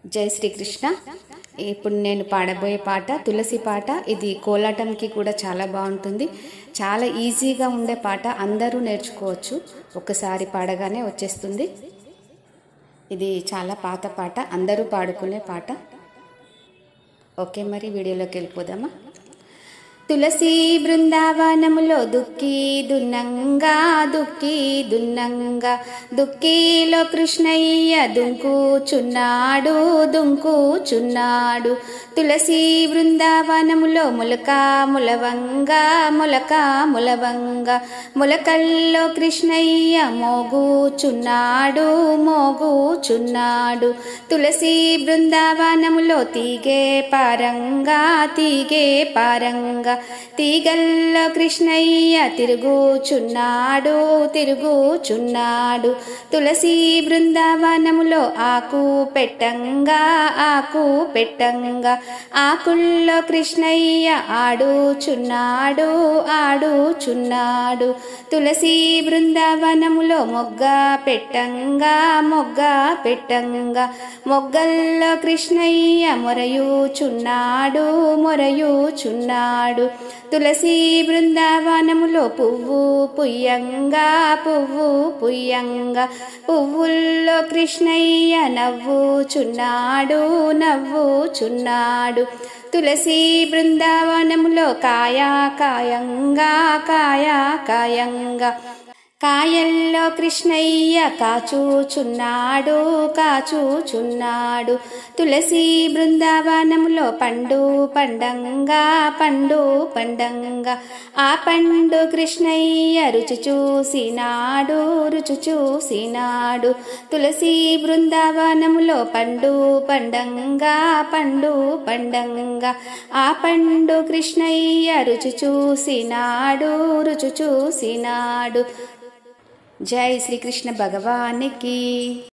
జై శ్రీకృష్ణ ఇప్పుడు నేను పాడబోయే పాట తులసి పాట ఇది కోలాటంకి కూడా చాలా బాగుంటుంది చాలా ఈజీగా ఉండే పాట అందరూ నేర్చుకోవచ్చు ఒకసారి పాడగానే వచ్చేస్తుంది ఇది చాలా పాత పాట అందరూ పాడుకునే పాట ఓకే మరి వీడియోలోకి వెళ్ళిపోదామా తులసి బృందావనములో దుక్కి దున్నంగా దుక్కి దున్నంగా దుక్కిలో కృష్ణయ్య దుంకుచున్నాడు దుంకుచున్నాడు తులసి బృందావనములో ములక ములవంగా ములక ములవంగా ములకల్లో కృష్ణయ్య మోగుచున్నాడు మోగుచున్నాడు తులసి బృందావనములో తీగే పారంగా తీగే పారంగా తీగల్లో కృష్ణయ్య తిరుగుచున్నాడు తిరుగుచున్నాడు తులసి బృందావనములో ఆకు పెట్టంగా ఆకు పెట్టంగా ఆకుల్లో కృష్ణయ్య ఆడుచున్నాడు ఆడుచున్నాడు తులసి బృందావనములో మొగ్గ పెట్టంగా మొగ్గ పెట్టంగా మొగ్గల్లో కృష్ణయ్య మొరయుచున్నాడు మొరయుచున్నాడు తులసి బృందావనములో పువ్వు పుయ్యంగా పువ్వు పుయ్యంగా పువ్వుల్లో కృష్ణయ్య నవ్వుచున్నాడు నవ్వుచున్నాడు తులసి బృందావనములో కాయా కాయంగా కాయా కాయంగా కాయల్లో కృష్ణయ్య కాచుచున్నాడు కాచుచున్నాడు తులసి బృందావనములో పండు పండంగా పండు పండంగా ఆ పండు కృష్ణయ్య రుచి చూసినాడు రుచి చూసినాడు తులసి బృందావనములో పండు పండంగా పండు పండంగా ఆ పండు కృష్ణయ్య రుచి చూసినాడు రుచి చూసినాడు జై శ్రీకృష్ణ భగవానికి